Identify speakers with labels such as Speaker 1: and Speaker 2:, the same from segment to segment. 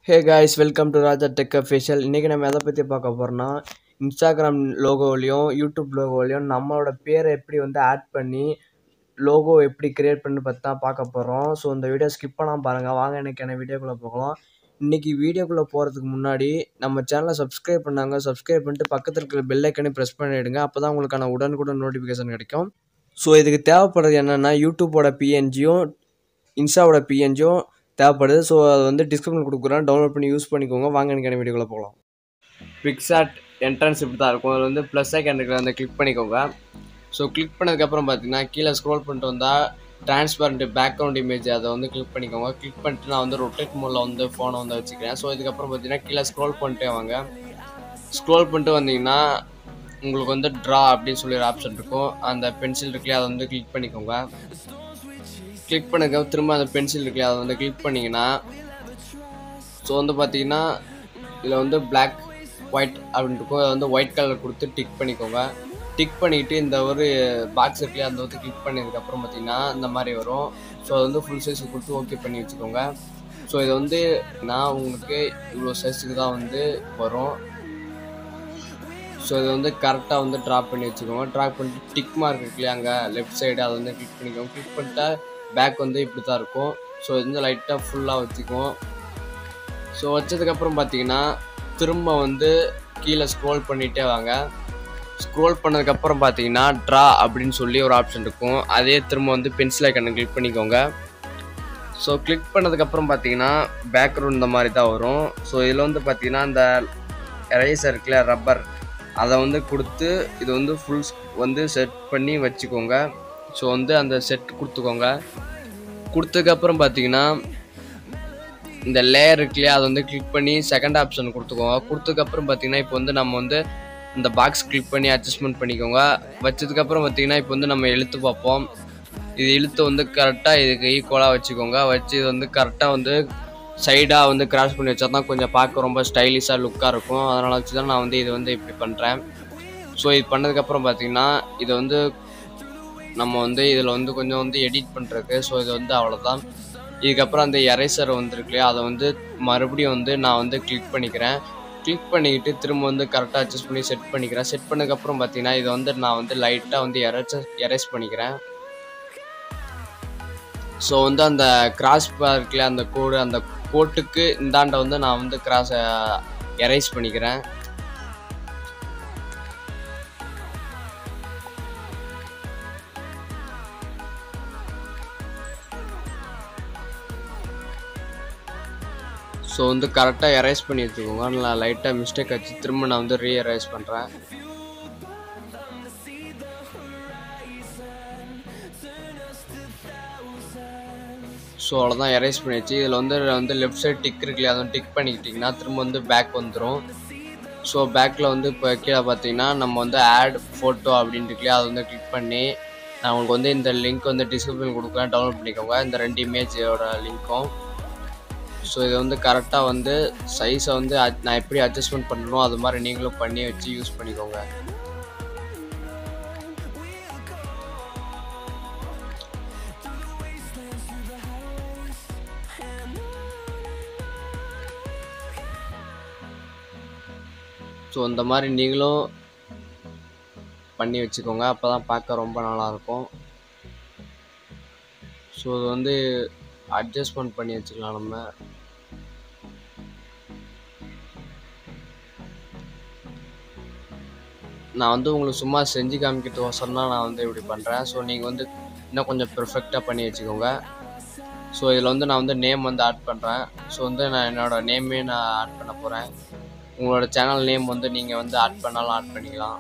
Speaker 1: hey guys welcome to Raja tech official இன்றைக்கி நம்ம எதை பற்றி பார்க்க போகிறோம்னா இன்ஸ்டாகிராம் லோகோலையும் யூடியூப் லோகோலையும் நம்மளோட பேரை எப்படி வந்து ஆட் பண்ணி லோகோ எப்படி கிரியேட் பண்ணி பற்றி தான் பார்க்க போகிறோம் ஸோ இந்த வீடியோ ஸ்கிப் பண்ணாமல் பாருங்கள் வாங்க எனக்கு என்ன வீடியோக்குள்ளே போகலாம் இன்றைக்கி வீடியோக்குள்ளே போகிறதுக்கு முன்னாடி நம்ம சேனலை சப்ஸ்கிரைப் பண்ணாங்க சப்ஸ்கிரைப் பண்ணிட்டு பக்கத்தில் இருக்கிற பெல் ஐக்கனே ப்ரெஸ் பண்ணிவிடுங்க அப்போ தான் உங்களுக்கான உடனுக்குடன் நோட்டிஃபிகேஷன் கிடைக்கும் ஸோ இதுக்கு தேவைப்படுறது என்னென்னா யூடியூப்போட பிஎன்ஜியும் இன்ஸ்டாவோட பிஎன்ஜியும் தேவைப்படுது ஸோ அது வந்து டிஸ்கிரிப்ஷன் கொடுக்குறேன் டவுன்லோட் பண்ணி யூஸ் பண்ணிக்கோங்க வாங்க எனக்கு வீடியோக்குள்ளே போகலாம் பிக்சாட் என்ட்ரன்ஸ் இப்படி தான் இருக்கும் அதில் வந்து ப்ளஸ் ஐக்கன் இருக்கிற அந்த கிளிக் பண்ணிக்கோங்க ஸோ கிளிக் பண்ணதுக்கப்புறம் பார்த்தீங்கன்னா கீழே ஸ்க்ரோல் பண்ணிட்டு வந்தால் டிரான்ஸ்பரண்ட் பேக்ரவுண்ட் இமேஜ் அதை வந்து கிளிக் பண்ணிக்கோங்க கிளிக் பண்ணிட்டு நான் வந்து ரொட்டேட் மோடில் வந்து ஃபோனை வந்து வச்சுக்கிறேன் ஸோ இதுக்கப்புறம் பார்த்தீங்கன்னா கீழே ஸ்க்ரோல் பண்ணிட்டே வாங்க ஸ்க்ரோல் பண்ணிட்டு வந்தீங்கன்னா உங்களுக்கு வந்து ட்ரா அப்படின்னு சொல்லி ஒரு ஆப்ஷன் இருக்கும் அந்த பென்சில் இருக்குல்லையா அதை வந்து கிளிக் பண்ணிக்கோங்க கிளிக் பண்ணுங்க திரும்ப அந்த பென்சில் இருக்குல்லையா அதை வந்து கிளிக் பண்ணிங்கன்னா ஸோ வந்து பார்த்தீங்கன்னா இதில் வந்து பிளாக் ஒயிட் அப்படின்னு இருக்கும் அதை வந்து ஒயிட் கலர் கொடுத்து டிக் பண்ணிக்கோங்க டிக் பண்ணிவிட்டு இந்த ஒரு பாக்ஸ் இருக்குல்லையா அந்த வந்து கிளிக் பண்ணதுக்கப்புறம் பார்த்தீங்கன்னா இந்த மாதிரி வரும் ஸோ அது வந்து ஃபுல் சைஸ் கொடுத்து ஓகே பண்ணி வச்சுக்கோங்க ஸோ இது வந்து நான் உங்களுக்கு இவ்வளோ சைஸுக்கு தான் வந்து வரும் ஸோ இது வந்து கரெக்டாக வந்து ட்ராப் பண்ணி வச்சுக்கோங்க ட்ராப் பண்ணிட்டு டிக் மார்க் இருக்கு இல்லையா அங்கே லெஃப்ட் சைடு அதை வந்து கிளிக் பண்ணிக்கோங்க கிளிக் பண்ணிட்டா பேக் வந்து இப்படி தான் இருக்கும் ஸோ இது வந்து லைட்டாக ஃபுல்லாக வச்சுக்குவோம் ஸோ வச்சதுக்கப்புறம் பார்த்தீங்கன்னா திரும்ப வந்து கீழே ஸ்க்ரோல் பண்ணிகிட்டே வாங்க ஸ்க்ரோல் பண்ணதுக்கப்புறம் பார்த்தீங்கன்னா ட்ரா அப்படின்னு சொல்லி ஒரு ஆப்ஷன் இருக்கும் அதே திரும்ப வந்து பென்சில் ஐக்கனை கிளிக் பண்ணிக்கோங்க ஸோ கிளிக் பண்ணதுக்கப்புறம் பார்த்தீங்கன்னா பேக்ரவுண்ட் இந்த மாதிரி தான் வரும் ஸோ இதில் வந்து பார்த்தீங்கன்னா இந்த எரேசர் இருக்குல்ல ரப்பர் அதை வந்து கொடுத்து இது வந்து ஃபுல் வந்து செட் பண்ணி வச்சுக்கோங்க ஸோ வந்து அந்த செட் கொடுத்துக்கோங்க கொடுத்ததுக்கப்புறம் பார்த்தீங்கன்னா இந்த லேயர் இருக்கு இல்லையா அதை வந்து கிளிக் பண்ணி செகண்ட் ஆப்ஷன் கொடுத்துக்கோங்க கொடுத்ததுக்கப்புறம் பார்த்தீங்கன்னா இப்போ வந்து நம்ம வந்து இந்த பாக்ஸ் கிளிக் பண்ணி அட்ஜஸ்ட்மெண்ட் பண்ணிக்கோங்க வச்சதுக்கப்புறம் பார்த்தீங்கன்னா இப்போ வந்து நம்ம எழுத்து பார்ப்போம் இது இழுத்து வந்து கரெக்டாக இதுக்கு ஈக்குவலாக வச்சுக்கோங்க வச்சு இது வந்து கரெக்டாக வந்து சைடாக வந்து கிராஸ் பண்ணி வச்சா தான் கொஞ்சம் பார்க்க ரொம்ப ஸ்டைலிஷாக லுக்காக இருக்கும் அதனால் வச்சு தான் நான் வந்து இது வந்து இப்படி பண்ணுறேன் ஸோ இது பண்ணதுக்கப்புறம் பார்த்தீங்கன்னா இது வந்து நம்ம வந்து இதில் வந்து கொஞ்சம் வந்து எடிட் பண்ணுறதுக்கு ஸோ இது வந்து அவ்வளோதான் இதுக்கப்புறம் அந்த எரேசர் வந்துருக்கு இல்லையா அதை வந்து மறுபடியும் வந்து நான் வந்து கிளிக் பண்ணிக்கிறேன் கிளிக் பண்ணிக்கிட்டு திரும்ப வந்து கரெக்டாக அட்ஜஸ்ட் பண்ணி செட் பண்ணிக்கிறேன் செட் பண்ணதுக்கப்புறம் பார்த்தீங்கன்னா இதை வந்து நான் வந்து லைட்டாக வந்து எரேஸ் எரேஸ் பண்ணிக்கிறேன் ஸோ வந்து அந்த கிராஸ் இருக்குல்ல அந்த கோடு அந்த கோட்டுக்கு இந்தாண்ட வந்து நான் வந்து கிராஸை எரேஸ் பண்ணிக்கிறேன் ஸோ வந்து கரெக்டாக எரேஸ் பண்ணி வச்சுக்கோங்க நான் லைட்டாக மிஸ்டேக் ஆச்சு திரும்ப நான் வந்து ரீ எரேஸ் பண்ணுறேன் ஸோ அவ்வளோதான் எரேஸ் பண்ணியாச்சு இதில் வந்து வந்து லெஃப்ட் சைடு டிக் இருக்கு இல்லையா அதை டிக் பண்ணிக்கிட்டிங்கன்னா திரும்ப வந்து பேக் வந்துடும் ஸோ பேக்கில் வந்து இப்போ கீழே பார்த்தீங்கன்னா நம்ம வந்து ஆட் ஃபோட்டோ அப்படின்ட்டு இருக்கு இல்லையா அதை வந்து கிளிக் பண்ணி நான் உங்களுக்கு வந்து இந்த லிங்க் வந்து டிஸ்கிரிப்ஷன் கொடுக்குறேன் டவுன்லோட் பண்ணிக்கோங்க இந்த ரெண்டு இமேஜோட லிங்க்கும் ஸோ இதை வந்து கரெக்டாக வந்து சைஸை வந்து நான் எப்படி அட்ஜஸ்ட்மெண்ட் பண்ணணும் அது மாதிரி நீங்களும் பண்ணி வச்சு யூஸ் பண்ணிக்கோங்க ஸோ இந்த மாதிரி நீங்களும் பண்ணி வச்சுக்கோங்க அப்போ தான் பார்க்க ரொம்ப நல்லாயிருக்கும் ஸோ இது வந்து அட்ஜஸ்ட்மெண்ட் பண்ணி வச்சுக்கலாம் நம்ம நான் வந்து உங்களுக்கு சும்மா செஞ்சு காமிக்கிட்டு சொன்னால் நான் வந்து இப்படி பண்ணுறேன் ஸோ நீங்கள் வந்து இன்னும் கொஞ்சம் பெர்ஃபெக்டாக பண்ணி வச்சுக்கோங்க ஸோ இதில் வந்து நான் வந்து நேம் வந்து ஆட் பண்ணுறேன் ஸோ வந்து நான் என்னோடய நேமே நான் ஆட் பண்ண போகிறேன் உங்களோட சேனல் நேம் வந்து நீங்கள் வந்து ஆட் பண்ணாலும் ஆட் பண்ணிக்கலாம்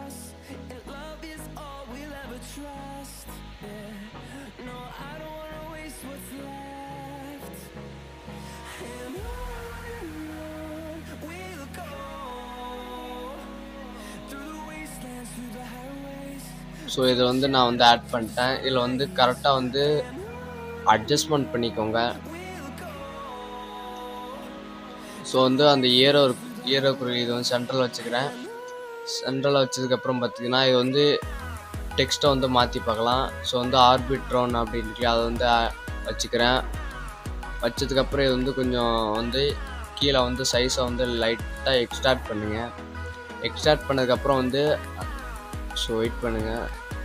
Speaker 1: ஸோ இதை வந்து நான் வந்து ஆட் பண்ணிட்டேன் இதில் வந்து கரெக்டாக வந்து அட்ஜஸ்ட்மெண்ட் பண்ணிக்கோங்க ஸோ வந்து அந்த ஏரோ ஏரோ குறி இது வந்து சென்ட்ரல் வச்சுக்கிறேன் சென்ட்ரலில் வச்சதுக்கப்புறம் பார்த்தீங்கன்னா இது வந்து டெக்ஸ்ட்டை வந்து மாற்றி பார்க்கலாம் ஸோ வந்து ஆர்பிட்ரோன் அப்படின்னு அதை வந்து வச்சுக்கிறேன் வச்சதுக்கப்புறம் இது வந்து கொஞ்சம் வந்து கீழே வந்து சைஸை வந்து லைட்டாக எக்ஸ்ட்ராக்ட் பண்ணுங்கள் எக்ஸ்ட்ராக்ட் பண்ணதுக்கப்புறம் வந்து ஸோ வெயிட் பண்ணுங்கள்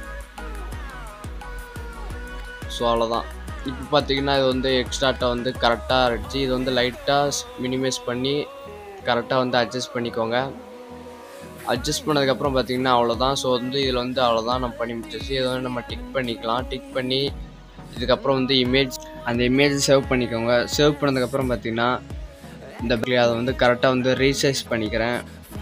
Speaker 1: ஸோ அவ்வளோதான் இப்போ பார்த்தீங்கன்னா இது வந்து எக்ஸ்ட்ராட்டை வந்து கரெக்டாக அடிச்சு இது வந்து லைட்டாக மினிமைஸ் பண்ணி கரெக்டாக வந்து அட்ஜஸ்ட் பண்ணிக்கோங்க அட்ஜஸ்ட் பண்ணதுக்கப்புறம் பார்த்தீங்கன்னா அவ்வளோதான் ஸோ வந்து இதில் வந்து அவ்வளோதான் நம்ம பண்ணி முடிச்சிச்சு இதை வந்து நம்ம டிக் பண்ணிக்கலாம் டிக் பண்ணி இதுக்கப்புறம் வந்து இமேஜ் அந்த இமேஜ் சேவ் பண்ணிக்கோங்க சேவ் பண்ணதுக்கப்புறம் பார்த்தீங்கன்னா இந்த அதை வந்து கரெக்டாக வந்து ரீசைஸ் பண்ணிக்கிறேன்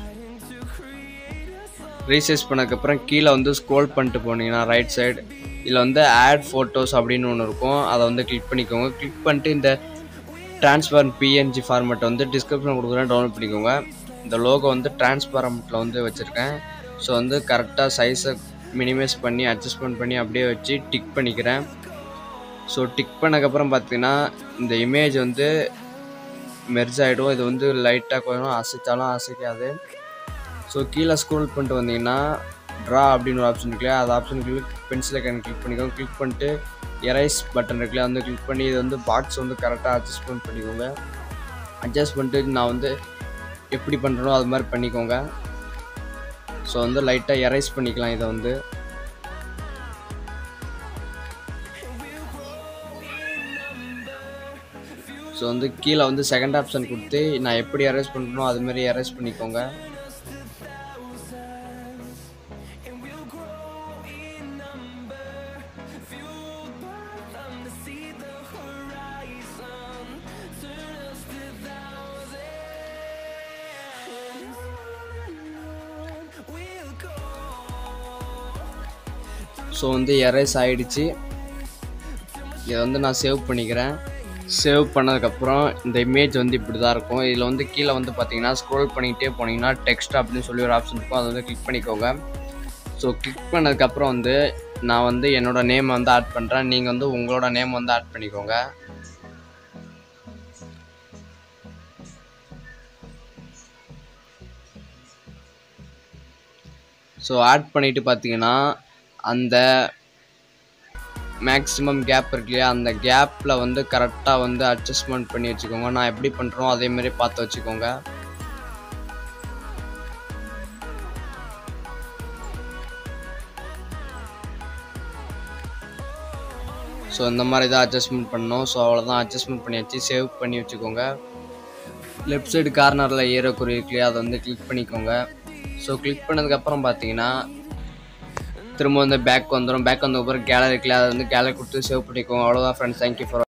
Speaker 1: ரீசைஸ் பண்ணதுக்கப்புறம் கீழே வந்து ஸ்க்ரோல் பண்ணிட்டு போனீங்கன்னா ரைட் சைடு இதில் வந்து ஆட் ஃபோட்டோஸ் அப்படின்னு ஒன்று இருக்கும் அதை வந்து கிளிக் பண்ணிக்கோங்க கிளிக் பண்ணிட்டு இந்த ட்ரான்ஸ்பரண்ட் பிஎன்ஜி ஃபார்மேட்டை வந்து டிஸ்கிரிப்ஷன் கொடுக்குறேன் டவுன்லோட் பண்ணிக்கோங்க இந்த லோகோ வந்து டிரான்ஸ்பரண்ட்டில் வந்து வச்சுருக்கேன் ஸோ வந்து கரெக்டாக சைஸை மினிமைஸ் பண்ணி அட்ஜஸ்ட்மெண்ட் பண்ணி அப்படியே வச்சு டிக் பண்ணிக்கிறேன் ஸோ டிக் பண்ணக்கப்புறம் பார்த்தீங்கன்னா இந்த இமேஜ் வந்து மெர்ஜ் ஆகிடும் இது வந்து லைட்டாக கொஞ்சம் அசைச்சாலும் அசைக்காது ஸோ கீழே ஸ்க்ரோல் பண்ணிட்டு வந்தீங்கன்னா ட்ரா அப்படின்னு ஒரு ஆப்ஷன் இருக்குல்லையா அது option click pencil icon click பண்ணிக்கோங்க கிளிக் பண்ணிட்டு எரைஸ் பட்டன் இருக்குல்லையா வந்து கிளிக் பண்ணி இது வந்து பாக்ஸ் வந்து கரெக்டாக அட்ஜஸ்ட்மெண்ட் பண்ணிக்கோங்க அட்ஜஸ்ட் பண்ணிட்டு நான் வந்து எப்படி பண்ணுறனோ அது மாதிரி பண்ணிக்கோங்க ஸோ வந்து லைட்டாக எரைஸ் பண்ணிக்கலாம் இதை வந்து ஸோ வந்து கீழே வந்து செகண்ட் ஆப்ஷன் கொடுத்து நான் எப்படி எரேஸ் பண்ணணும் அது மாதிரி எரேஸ் பண்ணிக்கோங்க ஸோ வந்து எரேஸ் ஆயிடுச்சு இதை வந்து நான் சேவ் பண்ணிக்கிறேன் சேவ் பண்ணதுக்கப்புறம் இந்த இமேஜ் வந்து இப்படி தான் இருக்கும் இதில் வந்து கீழே வந்து பார்த்தீங்கன்னா ஸ்க்ரோல் பண்ணிக்கிட்டே போனீங்கன்னா டெக்ஸ்ட் அப்படின்னு சொல்லி ஒரு ஆப்ஷன் இருக்கும் அதை வந்து கிளிக் பண்ணிக்கோங்க ஸோ கிளிக் பண்ணதுக்கப்புறம் வந்து நான் வந்து என்னோட நேம் வந்து ஆட் பண்ணுறேன் நீங்கள் வந்து உங்களோட நேம் வந்து ஆட் பண்ணிக்கோங்க ஸோ ஆட் பண்ணிவிட்டு பார்த்தீங்கன்னா அந்த மேக்ஸிமம் கேப் இருக்கு இல்லையா அந்த கேப்பில் வந்து கரெக்டாக வந்து அட்ஜஸ்ட்மெண்ட் பண்ணி வச்சுக்கோங்க நான் எப்படி பண்ணுறோம் அதேமாரி பார்த்து வச்சுக்கோங்க ஸோ இந்த மாதிரி தான் அட்ஜஸ்ட்மெண்ட் பண்ணணும் ஸோ அவ்வளோதான் அட்ஜஸ்ட்மெண்ட் பண்ணி வச்சு சேவ் பண்ணி வச்சுக்கோங்க லெஃப்ட் சைடு கார்னரில் ஏறக்குறி இருக்கு இல்லையா அதை வந்து கிளிக் பண்ணிக்கோங்க ஸோ கிளிக் பண்ணதுக்கப்புறம் பார்த்தீங்கன்னா திரும்ப வந்து பேக் வந்துடும் பேக் வந்ததுக்கப்புறம் கேலரி இருக்குல்ல அதை வந்து கேலரி கொடுத்து சேவ் பண்ணிக்கோங்க அவ்வளோதான் ஃப்ரெண்ட்ஸ் தேங்க்யூ ஃபார்